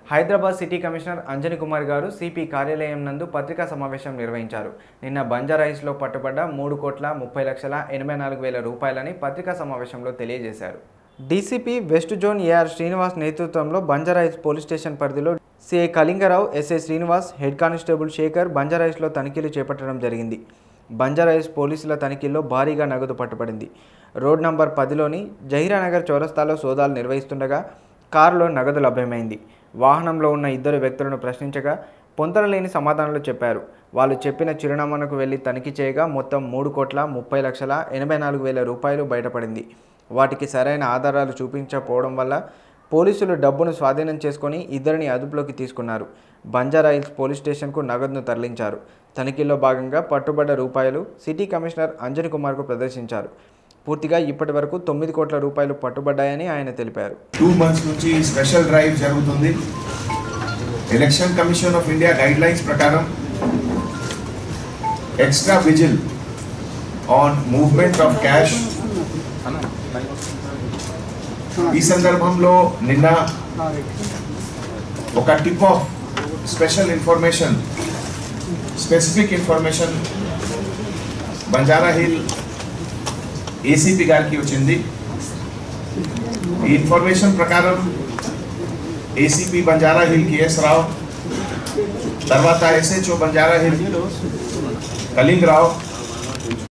Hyderabad city commissioner Anjani Kumar గారు CP కార్యాలయం నందు పత్రికా సమావేశం నిర్వహించారు నిన్న బంజారాయిస్లో పట్టుబడ్డ మూడు కోట్ల ముప్పై లక్షల ఎనభై నాలుగు వేల రూపాయలని పత్రికా సమావేశంలో తెలియజేశారు DCP west zone AR Srinivas నేతృత్వంలో బంజారాయిస్ పోలీస్ స్టేషన్ పరిధిలో CI Kalingarao SI Srinivas head constable Shekar బంజారాయిస్లో తనిఖీలు చేపట్టడం జరిగింది బంజారాయిస్ పోలీసుల తనిఖీల్లో భారీగా నగదు పట్టుబడింది రోడ్ నంబర్ పదిలోని జహీరానగర్ చౌరస్తాలో సోదాలు నిర్వహిస్తుండగా కారులో నగదు లభ్యమైంది వాహనంలో ఉన్న ఇద్దరు వ్యక్తులను ప్రశ్నించగా పొంతనలేని సమాధానాలు చెప్పారు వాళ్ళు చెప్పిన చిరునామాకు వెళ్లి తనిఖీ చేయగా మొత్తం మూడు కోట్ల ముప్పై లక్షల ఎనభై నాలుగు వేల రూపాయలు బయటపడింది వాటికి సరైన ఆధారాలు చూపించకపోవడం వల్ల పోలీసులు డబ్బును స్వాధీనం చేసుకొని ఇద్దరిని అదుపులోకి తీసుకున్నారు బంజారాయిల్స్ పోలీస్ స్టేషన్కు నగదును తరలించారు తనిఖీల్లో భాగంగా పట్టుబడ్డ రూపాయలు సిటీ కమిషనర్ అంజన్ కుమార్కు ప్రదర్శించారు పూర్తిగా ఇప్పటి వరకు తొమ్మిది కోట్ల రూపాయలు పట్టుబడ్డాయని ఆయన తెలిపారు టూ మంత్స్ నుంచి స్పెషల్ డ్రైవ్ జరుగుతుంది election commission of India guide lines ప్రకారం extra vigil on movement of cash ఈ సందర్భంలో నిన్న ఒక tip off special information specific information Banjara hill ACP గారికి వచ్చింది ఈ ఇన్ఫర్మేషన్ ప్రకారం ACP Banjara hill KS Rao తర్వాత ఎస్హెచ్ఓ బంజారా హిల్ కళింగ్ రావు